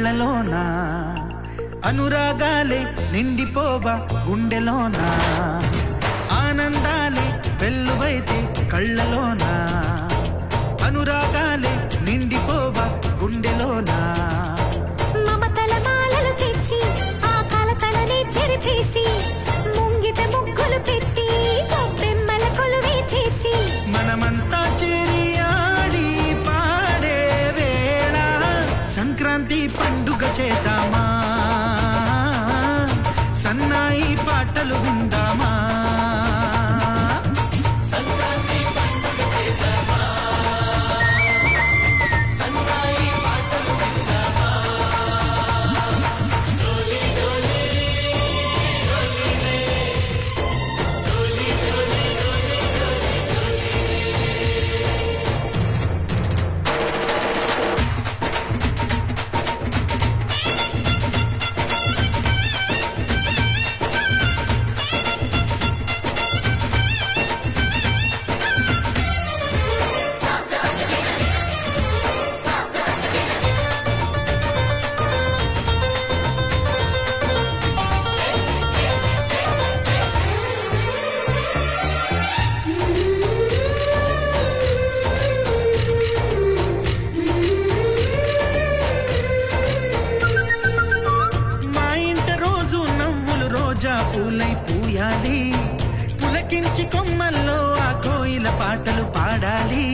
కళ్ళలోన అనురాగాలే నిండిపోవా గుండెలోన ఆనందాలే వెల్లువైతే కళ్ళలోన అనురాగాలే నిండిపోవా గుండెలోన మమతల మాలలు తెచ్చి ఆ కలతలని చెరిపేసి ముంగిట ముగ్గులు పెట్టి గొబ్బెమ్మల కొలువే చేసి మనమంతా చేరి ఆడి పాడే వేళ సంక్రాంతి పండుగ చేద్దామా సన్నాయి పాటలు విందామా మా ఇంట రోజు నవ్వులు రోజా పూలై పూయాలి పులకించి కొమ్మల్లో ఆ కోయిల పాటలు పాడాలి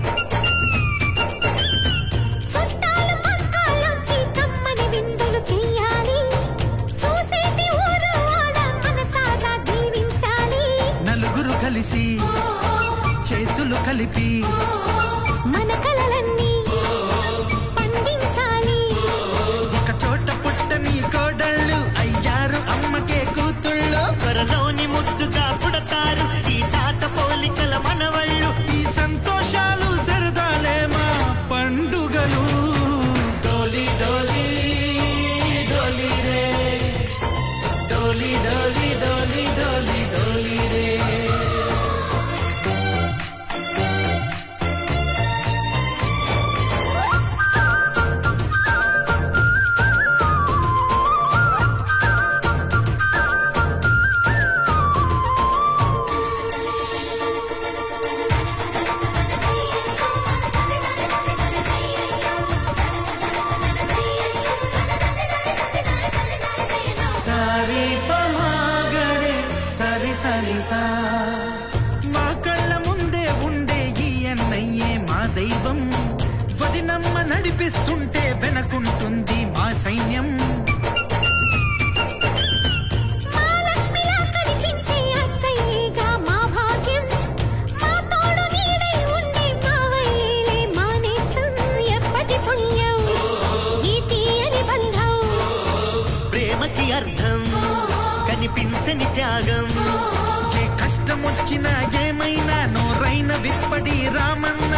చుట్టాలు పక్కాలొచ్చి కమ్మని విందులు చెయ్యాలి చూసేటి ఊరు వాడ మనసారా దీవించాలి నలుగురు కలిసి చేతులు కలిపి మన కలలన్నీ పండించాలి ఒక చోట పుట్టని కోడళ్ళు అయ్యారు అమ్మకే కూతుళ్ళు త్వరలోని ముద్దుగా పుడతారు ఈ తాత పోలికల మనవళ్ళు ఈ సంతోషాలు సరదాలే మా పండుగలు డోలి డోలి డోలి రే డోలి డోలి డోలి డోలి డోలి రే సరి పమాగరే సరి సరి సా మా కళ్ళ ముందే ఉండే ఈ అన్నయ్యే మా దైవం వదినమ్మ నడిపిస్తుంటే వెనకుంటుంది మా సైన్యం మా లక్ష్మిలా కనిపించే అత్తయ్యేగా మా భాగ్యం మా తోడు నీడై ఉండే మావయ్యేలే మానేస్తం ఎప్పటి పుణ్యం ఈ తీయని బంధం ప్రేమకి అర్థం కనిపించని త్యాగం ఏ కష్టం వచ్చినా ఏమైనా నోరైన విప్పడి రామన్న